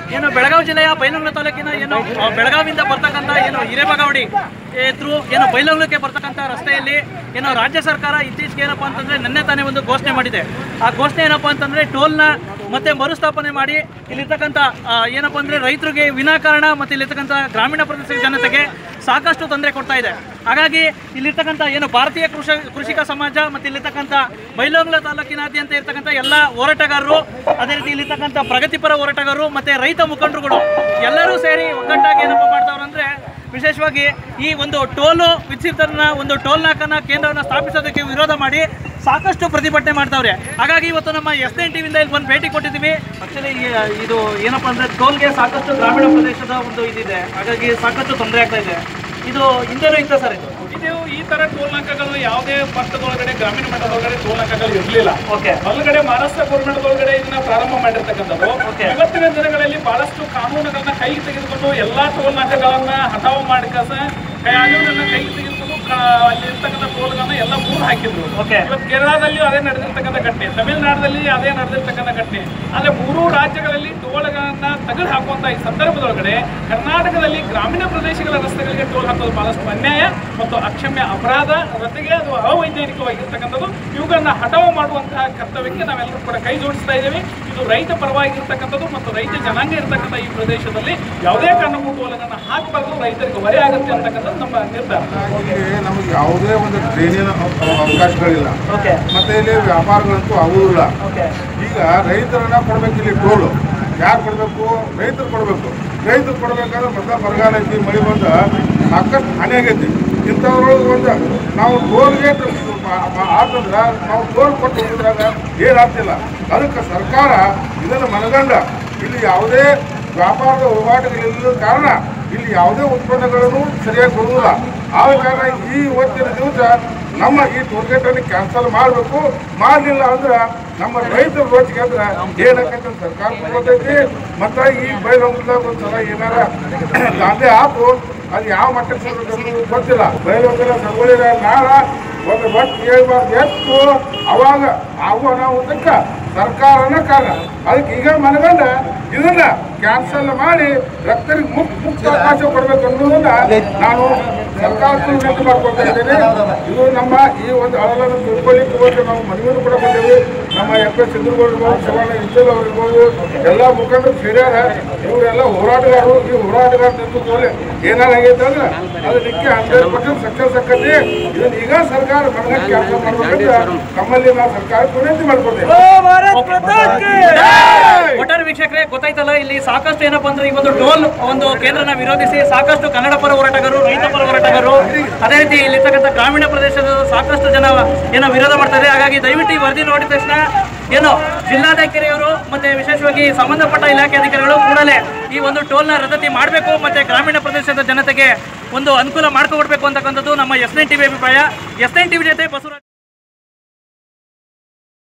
ಏನು ಬೆಳಗಾವಿ ಜಿಲ್ಲೆಯ ಬೈಲಹೊಂಗಲ ತಾಲೂಕಿನ ಏನು ಆ, ಬೆಳಗಾವಿಯಿಂದ ಬರ್ತಕ್ಕಂಥ ಏನು ಹಿರೇಬಗಾವಡಿ ಥ್ರೂ ಏನು ಬೈಲಹೊಂಗಲಕ್ಕೆ ಬರ್ತಕ್ಕಂಥ ರಸ್ತೆಯಲ್ಲಿ ಏನು ರಾಜ್ಯ ಸರ್ಕಾರ ಇತ್ತೀಚೆಗೆ ಏನಪ್ಪಾ ಅಂತಂದ್ರೆ ನಿನ್ನೆ ತಾನೇ ಒಂದು ಘೋಷಣೆ ಮಾಡಿದೆ ಆ ಘೋಷಣೆ ಏನಪ್ಪಾ ಅಂತಂದ್ರೆ ಟೋಲ್ನ ಮತ್ತೆ ಮರುಸ್ಥಾಪನೆ ಮಾಡಿ ಇಲ್ಲಿರ್ತಕ್ಕಂಥ ಆ, ಏನಪ್ಪಾ ಅಂದ್ರೆ ರೈತರಿಗೆ ವಿನಾಕಾರಣ ಮತ್ತೆ ಇಲ್ಲಿರ್ತಕ್ಕಂಥ ಗ್ರಾಮೀಣ ಪ್ರದೇಶದ ಜನತೆಗೆ ಸಾಕಷ್ಟು ತೊಂದರೆ ಕೊಡ್ತಾ ಇದೆ ಹಾಗಾಗಿ ಇಲ್ಲಿರ್ತಕ್ಕಂಥ ಏನು ಭಾರತೀಯ ಕೃಷಿ ಕೃಷಿಕ ಸಮಾಜ ಮತ್ತೆ ಇಲ್ಲಿರ್ತಕ್ಕಂಥ ಬೈಲಹೊಂಗಲ ತಾಲೂಕಿನಾದ್ಯಂತ ಇರ್ತಕ್ಕಂಥ ಎಲ್ಲ ಹೋರಾಟಗಾರರು ಅದೇ ರೀತಿ ಇಲ್ಲಿರ್ತಕ್ಕಂಥ ಪ್ರಗತಿಪರ ಹೋರಾಟಗಾರರು ಮತ್ತೆ ರೈತ ಮುಖಂಡರುಗಳು ಎಲ್ಲರೂ ಸೇರಿ ಒಗ್ಗಟ್ಟಾಗಿ ಏನಪ್ಪ ಮಾಡ್ತಾವ್ರು ಅಂದ್ರೆ ವಿಶೇಷವಾಗಿ ಈ ಒಂದು ಟೋಲು ವಿಚಿತ್ರನ ಒಂದು ಟೋಲ್ ನಾಕನ ಕೇಂದ್ರವನ್ನು ಸ್ಥಾಪಿಸೋದಕ್ಕೆ ವಿರೋಧ ಮಾಡಿ ಸಾಕಷ್ಟು ಪ್ರತಿಭಟನೆ ಮಾಡ್ತಾವ್ರೆ ಹಾಗಾಗಿ ಇವತ್ತು ನಮ್ಮ ಎಸ್ ಎನ್ ಟಿವಿಯಿಂದ ಇಲ್ಲಿ ಬಂದು ಭೇಟಿ ಕೊಟ್ಟಿದ್ದೀವಿ ಆಕ್ಚುಲಿ ಇದು ಏನಪ್ಪಾ ಅಂದ್ರೆ ಟೋಲ್ಗೆ ಸಾಕಷ್ಟು ಗ್ರಾಮೀಣ ಪ್ರದೇಶದ ಒಂದು ಇದಿದೆ ಹಾಗಾಗಿ ಸಾಕಷ್ಟು ತೊಂದರೆ ಆಗ್ತಾ ಇದೆ ಇದು ಹಿಂದೆನೂ ಇತ್ತು ಸರ್ ಇದು ಇದು ಈ ತರ ಟೋಲ್ ನಾಕಗಳು ಯಾವುದೇ ಪಕ್ಕದೊಳಗಡೆ ಗ್ರಾಮೀಣ ಮಟ್ಟದೊಳಗಡೆ ಟೋಲ್ ನಾಕಗಳು ಇರಲಿಲ್ಲ ಓಕೆ ಹೊರಗಡೆ ಮಹಾರಾಷ್ಟ್ರ ಗೌರ್ಮೆಂಟ್ ಒಳಗಡೆ ಇದನ್ನ ಪ್ರಾರಂಭ ಮಾಡಿರ್ತಕ್ಕಂಥದ್ದು Okay. ಇವತ್ತಿನ ದಿನಗಳಲ್ಲಿ ಬಹಳಷ್ಟು ಕಾನೂನುಗಳನ್ನ ಕೈಗೆ ತೆಗೆದುಕೊಂಡು ಎಲ್ಲಾ ಟೋಲ್ ನಾಕಗಳನ್ನ ಹಠಾವು ಮಾಡಿಕಸ ಕಾನೂನನ್ನ ಕೈಗೆ ತೆಗೆದುಕೊಂಡು ಕ- ಅಲ್ಲಿ ಇರ್ತಕ್ಕಂಥ ಟೋಲ್ಗಳನ್ನ ಎಲ್ಲ ಮೂರು ಹಾಕಿದ್ರು Okay. ಇವತ್ತು ಕೇರಳದಲ್ಲಿಯೂ ಅದೇ ನಡೆದಿರ್ತಕ್ಕಂಥ ಘಟನೆ ತಮಿಳುನಾಡಿನಲ್ಲಿ ಅದೇ ನಡೆದಿರ್ತಕ್ಕಂಥ ಘಟನೆ ಆದ್ರೆ ಮೂರು ರಾಜ್ಯಗಳಲ್ಲಿ ಟೋಲ್ಗಳನ್ನ ತೆಗೆದು ಹಾಕುವಂತ ಈ ಸಂದರ್ಭದೊಳಗಡೆ ಕರ್ನಾಟಕದಲ್ಲಿ ಗ್ರಾಮೀಣ ಪ್ರದೇಶಗಳ ರಸ್ತೆಗಳಿಗೆ ಟೋಲ್ ಹಾಕೋದು ಬಹಳಷ್ಟು ಅನ್ಯಾಯ ಮತ್ತು ಅಕ್ಷಮ್ಯ ಅಪರಾಧ ರತೆಗೆ ಅದು ಅವೈಜ್ಞಾನಿಕವಾಗಿರ್ತಕ್ಕಂಥದ್ದು ಇವುಗಳನ್ನ ಹಠಾವು ಮಾಡುವಂತಹ ಕರ್ತವ್ಯಕ್ಕೆ ನಾವೆಲ್ಲರೂ ಕೂಡ ಕೈ ಜೋಡಿಸ್ತಾ ಇದ್ದೇವೆ ಇದು ರೈತ ಪರವಾಗಿರ್ತಕ್ಕಂಥದ್ದು ಮತ್ತು ರೈತ ಜನಾಂಗ ಇರ್ತಕ್ಕಂಥ ಈ ಪ್ರದೇಶದಲ್ಲಿ ಯಾವುದೇ ಕಾರಣಕ್ಕೂ ಟೋಲನ್ನು ಹಾಕಬಾರ್ದು ರೈತರಿಗೆ ಹೊರೆ ಆಗುತ್ತೆ ಅಂತಕ್ಕಂಥದ್ದು ನಮ್ಮ ನಿರ್ಧಾರ ಇಲ್ಲಿ ನಮಗೆ ಯಾವುದೇ ಒಂದು ಟ್ರೈನಿನ ಅವಕಾಶಗಳಿಲ್ಲ ಓಕೆ ಮತ್ತೆ ಇಲ್ಲಿ ವ್ಯಾಪಾರಗಳಂತೂ ಆಗುವುದಿಲ್ಲ ಓಕೆ ಈಗ ರೈತರನ್ನ ಕೊಡ್ಬೇಕು ಇಲ್ಲಿ ಟೋಲು ಯಾರು ಕೊಡಬೇಕು ರೈತರು ಕೊಡಬೇಕು ರೈತರು ಕೊಡ್ಬೇಕಾದ್ರೆ ಮೊದಲ ಬರಗಾಲ ಐತಿ ಮಳೆ ಬಂದ ಸಾಕಷ್ಟು ಹಾನಿ ಆಗೈತಿ ಇಂಥವ್ರೊಳಗೆ ಒಂದು ನಾವು ಟೋಲ್ಗೆ ಆತಂದ್ರೆ ನಾವು ಟೋಲ್ ಕೊಟ್ಟು ಹೋಗಿದ್ರಾಗ ಏನಾಗ್ತಿಲ್ಲ ಅದಕ್ಕೆ ಸರ್ಕಾರ ಇದನ್ನು ಮನಗಂಡ ಇಲ್ಲಿ ಯಾವುದೇ ವ್ಯಾಪಾರದ ವಹಿವಾಟುಗಳಿಲ್ಲದ ಕಾರಣ ಇಲ್ಲಿ ಯಾವುದೇ ಉತ್ಪನ್ನಗಳನ್ನು ಸರಿಯಾಗಿ ಕೊಡುವುದಿಲ್ಲ ಆದ ಕಾರಣ ಈ ಇವತ್ತಿನ ದಿವಸ ನಮ್ಮ ಈ ಟೋಲ್ಗೇಟ್ ಅನ್ನು ಕ್ಯಾನ್ಸಲ್ ಮಾಡಬೇಕು ಮಾಡಲಿಲ್ಲ ಅಂದ್ರೆ ನಮ್ಮ ರೈತರ ರೋಚಿಗೆ ಅಂದ್ರೆ ಏನಾಕೈತೆ ಅಂತ ಸರ್ಕಾರ ಗೊತ್ತೈತಿ ಮತ್ತೆ ಈ ಬೈಲೊಂಗದಾಗ ಒಂದ್ಸಲ ಏನಾರ ದಾಂಧೆ ಆತು ಅದು ಯಾವ ಮಟ್ಟಕ್ಕೆ ಸೇರ್ಬೇಕು ಅನ್ನೋದು ಗೊತ್ತಿಲ್ಲ ಬೈಲೊಂಗಲ ಸಂಗೊಳ್ಳಿ ನಾಳ ಒಂದು ಒಟ್ಟು ಹೇಳ್ಬಾರ್ದು ಎಷ್ಟು ಅವಾಗ ಆಗುವ ಅನಾಹುತಕ್ಕ ಸರ್ಕಾರನ ಕಾರಣ ಅದಕ್ಕೆ ಈಗ ಮನಗಂಡ ಇದನ್ನ ಕ್ಯಾನ್ಸಲ್ ಮಾಡಿ ರಕ್ತರಿಗೆ ಮುಕ್ತ ಮುಕ್ತ ಅವಕಾಶ ಕೊಡಬೇಕು ಅನ್ನೋದನ್ನ ನಾನು ಸರ್ಕಾರಕ್ಕೆ ವಿನಂತಿ ಮಾಡ್ಕೊಳ್ತಾ ಇದ್ದೇನೆ ಇದು ನಮ್ಮ ಈ ಒಂದು ಅಳಲನ್ನು ತಿಳ್ಕೊಳ್ಳಿಕ್ಕೆ ಹೋಗಿ ನಾವು ಮನವಿಯನ್ನು ಕೂಡ ಬಂದೇವೆ ನಮ್ಮ ಎಫ್ ಎಸ್ ಚಂದ್ರಗೌಡ ಇರ್ಬೋದು ಶಿವಣ್ಣ ಇಂಚಲ್ ಅವ್ರು ಇರ್ಬೋದು ಎಲ್ಲ ಮುಖಂಡರು ಸೇರ್ಯಾರ ಇವರೆಲ್ಲ ಹೋರಾಟಗಾರರು ಈ ಹೋರಾಟಗಾರ ನೇತೃತ್ವದಲ್ಲಿ ಏನಾಗೈತೆ ಅಂದ್ರೆ ಅದು ನಿಕ್ಕೆ ಹಂಡ್ರೆಡ್ ಪರ್ಸೆಂಟ್ ಸಕ್ಸಸ್ ಆಕತಿ ಇದನ್ನ ಈಗ ಸರ್ಕಾರ ಮನಗಂಡು ಕೆಲಸ ಮಾಡ್ಬೇಕಂತ ನಮ್ಮಲ್ಲಿ ನಾವು ಸರ್ಕಾರಕ್ಕೆ ವಿನಂತಿ ಮಾಡ್ಕೊಳ್ತೇವೆ ಒಟ್ಟಾರೆ ವೀಕ್ಷಕರೇ ಗೊತ್ತಾಯ್ತಲ್ಲ ಇಲ್ಲಿ ಸಾಕಷ್ಟು ಏನಪ್ಪಾ ಅಂದ್ರೆ ಈ ಒಂದು ಟೋಲ್ ಒಂದು ಕೇಂದ್ರನ ವಿರೋಧಿಸಿ ಸಾಕಷ್ಟು ಕನ್ನಡ ಪರ ಹೋರಾಟಗಾರರು ರೈತ ಪರ ಹೋರಾಟಗಾರರು ಅದೇ ರೀತಿ ಇಲ್ಲಿರ್ತಕ್ಕಂಥ ಗ್ರಾಮೀಣ ಪ್ರದೇಶದ ಸಾಕಷ್ಟು ಜನ ಏನೋ ವಿರೋಧ ಮಾಡ್ತಾರೆ ಹಾಗಾಗಿ ದಯವಿಟ್ಟು ಈ ವರದಿ ನೋಡಿದ ತಕ್ಷಣ ಏನು ಜಿಲ್ಲಾಧಿಕಾರಿಯವರು ಮತ್ತೆ ವಿಶೇಷವಾಗಿ ಸಂಬಂಧಪಟ್ಟ ಇಲಾಖೆ ಅಧಿಕಾರಿಗಳು ಕೂಡಲೇ ಈ ಒಂದು ಟೋಲ್ನ ರದ್ದತಿ ಮಾಡಬೇಕು ಮತ್ತೆ ಗ್ರಾಮೀಣ ಪ್ರದೇಶದ ಜನತೆಗೆ ಒಂದು ಅನುಕೂಲ ಮಾಡ್ಕೊಡ್ಬೇಕು ಅಂತಕ್ಕಂಥದ್ದು ನಮ್ಮ ಎಸ್ ಎನ್ ಟಿವಿ ಅಭಿಪ್ರಾಯ ಎಸ್ ಎನ್ ಟಿವಿ ಜೊತೆ ಬಸವರಾಜ್